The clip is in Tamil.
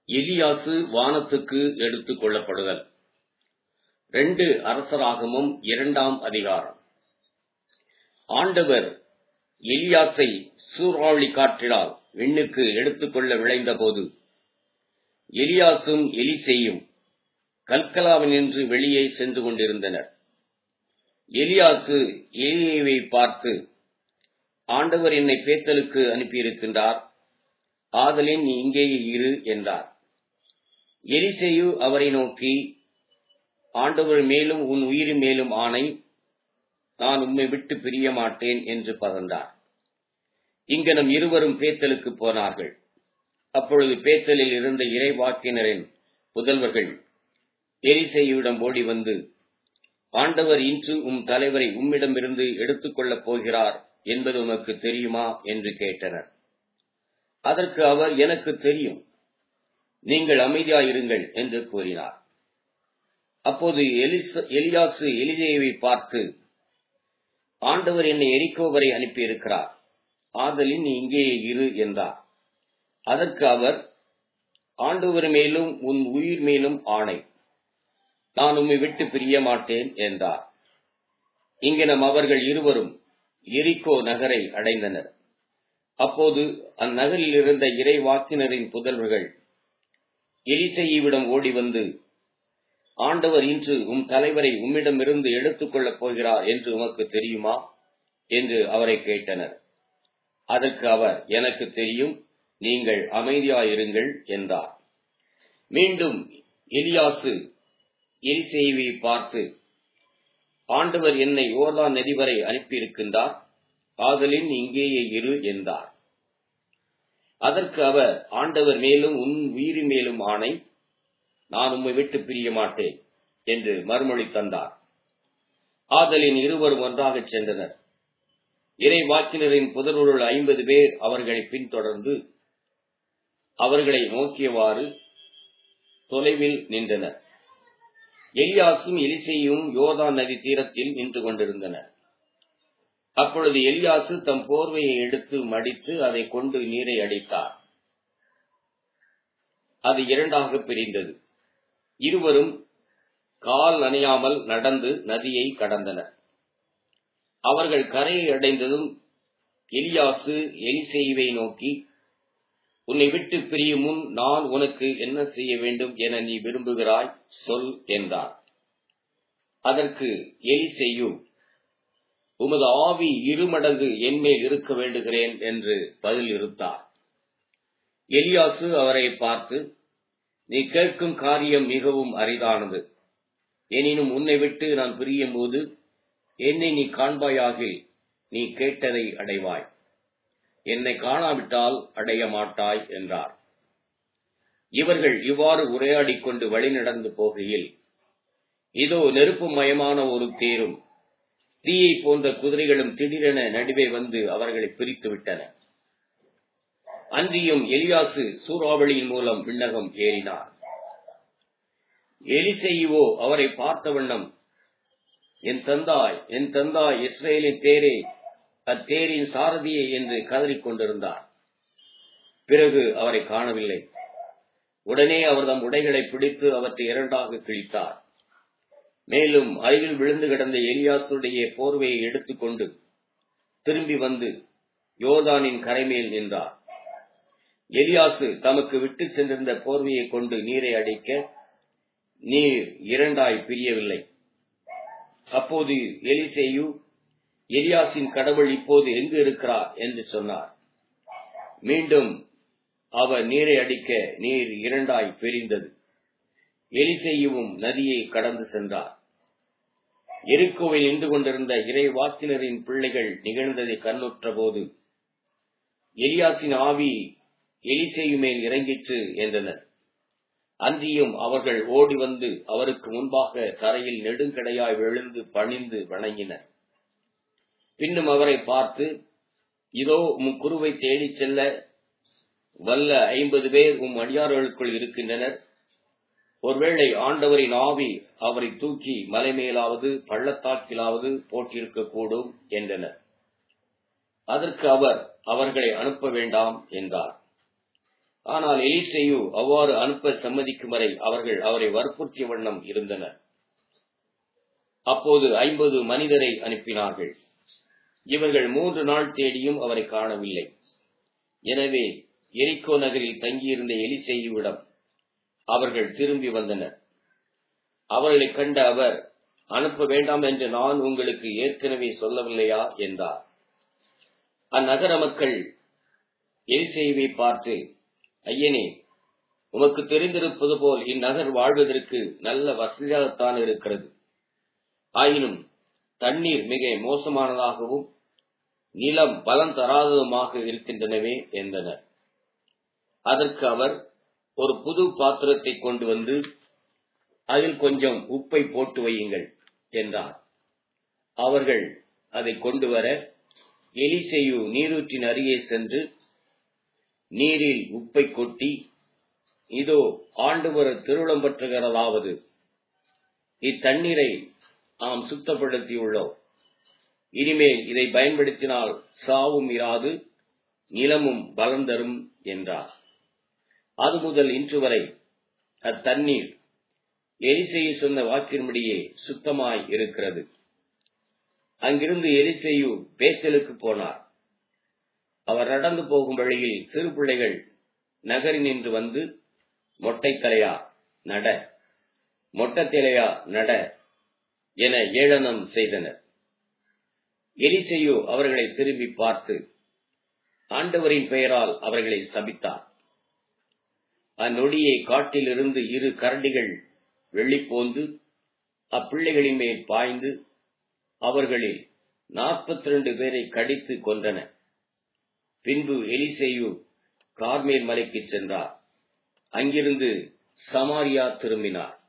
எலியாசு வானத்துக்கு எடுத்துக் கொள்ளப்படுதல் ரெண்டு அரசராகமும் இரண்டாம் அதிகாரம் ஆண்டவர் எலியாசை சூறாவளி காற்றினால் விண்ணுக்கு எடுத்துக்கொள்ள விளைந்தபோது எலியாசும் எலிசேயும் கல்கலாவினின்று வெளியே சென்று கொண்டிருந்தனர் எலியாசு எலியேவை பார்த்து ஆண்டவர் என்னை பேத்தலுக்கு அனுப்பியிருக்கின்றார் ஆதலின் நீ இங்கேயே இரு என்றார் எலிசேயு அவரை நோக்கி ஆண்டவர் மேலும் உன் உயிர் மேலும் ஆணை நான் உம்மை விட்டு பிரிய மாட்டேன் என்று பகர்ந்தார் இங்கனம் இருவரும் பேத்தலுக்கு போனார்கள் அப்பொழுது பேத்தலில் இருந்த இறைவாக்கினரின் புதல்வர்கள் எரிசெய்யுடன் ஓடி வந்து ஆண்டவர் இன்று உம் தலைவரை உம்மிடமிருந்து எடுத்துக்கொள்ளப் போகிறார் என்பது உமக்கு தெரியுமா என்று கேட்டனர் அதற்கு அவர் எனக்கு தெரியும் நீங்கள் அமைதியாயிருங்கள் என்று கூறினார் அப்போது எலியாசு எலிஜேவை பார்த்து ஆண்டவர் என்னை எரிக்கோ வரை அனுப்பியிருக்கிறார் ஆதலின் நீ இங்கேயே இரு என்றார் அதற்கு அவர் ஆண்டவர் மேலும் உன் உயிர் மேலும் ஆணை நான் உம்மை விட்டு பிரிய மாட்டேன் என்றார் இங்கனம் அவர்கள் இருவரும் எரிக்கோ நகரை அடைந்தனர் அப்போது அந்நகரில் இருந்த இறைவாக்கினரின் புதல்வர்கள் எலிசையிவிடம் ஓடி வந்து ஆண்டவர் இன்று உம் தலைவரை உம்மிடமிருந்து எடுத்துக் கொள்ளப் போகிறார் என்று உமக்கு தெரியுமா என்று அவரை கேட்டனர் அதற்கு அவர் எனக்கு தெரியும் நீங்கள் அமைதியாயிருங்கள் என்றார் மீண்டும் எலியாசு எலிசேவை பார்த்து ஆண்டவர் என்னை ஓர்தான் நதி வரை அனுப்பியிருக்கின்றார் ஆதலின் இங்கேயே இரு என்றார் அதற்கு அவர் ஆண்டவர் மேலும் உன் உயிர் மேலும் ஆணை நான் உம்மை விட்டு பிரிய மாட்டேன் என்று மறுமொழி தந்தார் ஆதலின் இருவரும் ஒன்றாகச் சென்றனர் இறை வாக்கினரின் புதல்வர்கள் ஐம்பது பேர் அவர்களை பின்தொடர்ந்து அவர்களை நோக்கியவாறு தொலைவில் நின்றனர் எலியாசும் எலிசையும் யோதான் நதி தீரத்தில் நின்று கொண்டிருந்தனர் அப்பொழுது எலியாசு தம் போர்வையை எடுத்து மடித்து அதை கொண்டு நீரை அடித்தார் அது இரண்டாக பிரிந்தது இருவரும் கால் நனையாமல் நடந்து நதியை கடந்தனர் அவர்கள் கரையை அடைந்ததும் எலியாசு எலிசெய்வை நோக்கி உன்னை விட்டு பிரியும் முன் நான் உனக்கு என்ன செய்ய வேண்டும் என நீ விரும்புகிறாய் சொல் என்றார் அதற்கு எலிசெய்யு உமது ஆவி இருமடங்கு என்மேல் இருக்க வேண்டுகிறேன் என்று பதில் இருத்தார் எலியாசு அவரை பார்த்து நீ கேட்கும் காரியம் மிகவும் அரிதானது எனினும் உன்னை விட்டு நான் பிரியும் போது என்னை நீ காண்பாயாகில் நீ கேட்டதை அடைவாய் என்னை காணாவிட்டால் அடைய மாட்டாய் என்றார் இவர்கள் இவ்வாறு உரையாடிக் கொண்டு வழிநடந்து போகையில் இதோ நெருப்பு மயமான ஒரு தேரும் தீயை போன்ற குதிரைகளும் திடீரென நடுவே வந்து அவர்களை பிரித்து விட்டன அன்றியும் எலியாசு சூறாவளியின் மூலம் விண்ணகம் ஏறினார் எலிசெய்வோ அவரை பார்த்த வண்ணம் என் தந்தாய் என் தந்தாய் இஸ்ரேலின் தேரே அத்தேரின் சாரதியே என்று கதறிக் கொண்டிருந்தார் பிறகு அவரை காணவில்லை உடனே அவர் தம் உடைகளை பிடித்து அவற்றை இரண்டாக கிழித்தார் மேலும் அருகில் விழுந்து கிடந்த எலியாசுடைய போர்வையை எடுத்துக்கொண்டு திரும்பி வந்து யோதானின் கரைமேல் நின்றார் எலியாசு தமக்கு விட்டு சென்றிருந்த போர்வையை கொண்டு நீரை அடிக்க நீர் இரண்டாய் பிரியவில்லை அப்போது எலிசேயு எலியாசின் கடவுள் இப்போது எங்கு இருக்கிறார் என்று சொன்னார் மீண்டும் அவர் நீரை அடிக்க நீர் இரண்டாய் பிரிந்தது எலிசெய்யவும் நதியை கடந்து சென்றார் எரிக்கோவில் நின்று கொண்டிருந்த இறை வாக்கினரின் பிள்ளைகள் நிகழ்ந்ததை கண்ணுற்ற போது எலியாசின் ஆவி எலிசெய்யு மேல் இறங்கிற்று என்றனர் அன்றியும் அவர்கள் ஓடி வந்து அவருக்கு முன்பாக தரையில் நெடுங்கடையாய் விழுந்து பணிந்து வணங்கினர் பின்னும் அவரை பார்த்து இதோ உம் குருவை தேடிச் செல்ல வல்ல ஐம்பது பேர் உம் அடியார்களுக்குள் இருக்கின்றனர் ஒருவேளை ஆண்டவரின் ஆவி அவரை தூக்கி மலை மேலாவது பள்ளத்தாக்கிலாவது போட்டிருக்க கூடும் என்றனர் அதற்கு அவர் அவர்களை அனுப்ப வேண்டாம் என்றார் ஆனால் எலிசெயு அவ்வாறு அனுப்ப சம்மதிக்கும் வரை அவர்கள் அவரை வற்புறுத்திய வண்ணம் இருந்தனர் அப்போது ஐம்பது மனிதரை அனுப்பினார்கள் இவர்கள் மூன்று நாள் தேடியும் அவரை காணவில்லை எனவே எரிக்கோ நகரில் தங்கியிருந்த எலிசெய்யுவிடம் அவர்கள் திரும்பி வந்தனர் அவர்களை கண்ட அவர் அனுப்ப வேண்டாம் என்று நான் உங்களுக்கு ஏற்கனவே சொல்லவில்லையா என்றார் அந்நகர மக்கள் எலிசெய்வை பார்த்து ஐயனே உமக்கு தெரிந்திருப்பது போல் இந்நகர் வாழ்வதற்கு நல்ல வசதியாகத்தான் இருக்கிறது ஆயினும் தண்ணீர் மிக மோசமானதாகவும் நிலம் பலன் தராததுமாக இருக்கின்றனவே என்றனர் அதற்கு அவர் ஒரு புது பாத்திரத்தை கொண்டு வந்து அதில் கொஞ்சம் உப்பை போட்டு வையுங்கள் என்றார் அவர்கள் அதை கொண்டு வர எலிசெயு நீரூற்றின் அருகே சென்று நீரில் உப்பை கொட்டி இதோ ஆண்டவர் திருளம் பற்றுகிறதாவது இத்தண்ணீரை நாம் சுத்தப்படுத்தியுள்ளோம் இனிமேல் இதை பயன்படுத்தினால் சாவும் இராது நிலமும் பலம் தரும் என்றார் அது முதல் இன்று வரை அத்தண்ணீர் எரிசெய்ய சொன்ன வாக்கின்படியே சுத்தமாய் இருக்கிறது அங்கிருந்து எரிசெய்யு பேச்சலுக்கு போனார் அவர் நடந்து போகும் வழியில் சிறு பிள்ளைகள் நகரினின்று வந்து மொட்டை தலையா நட மொட்டத்திலையா நட என ஏளனம் செய்தனர் எலிசெய்யோ அவர்களை திரும்பி பார்த்து ஆண்டவரின் பெயரால் அவர்களை சபித்தார் அந்நொடியே காட்டிலிருந்து இரு கரடிகள் வெள்ளிப்போந்து அப்பிள்ளைகளின் மேல் பாய்ந்து அவர்களில் நாற்பத்தி ரெண்டு பேரை கடித்து கொன்றன பின்பு எலிசெய்யு கார்மேல் மலைக்கு சென்றார் அங்கிருந்து சமாரியா திரும்பினார்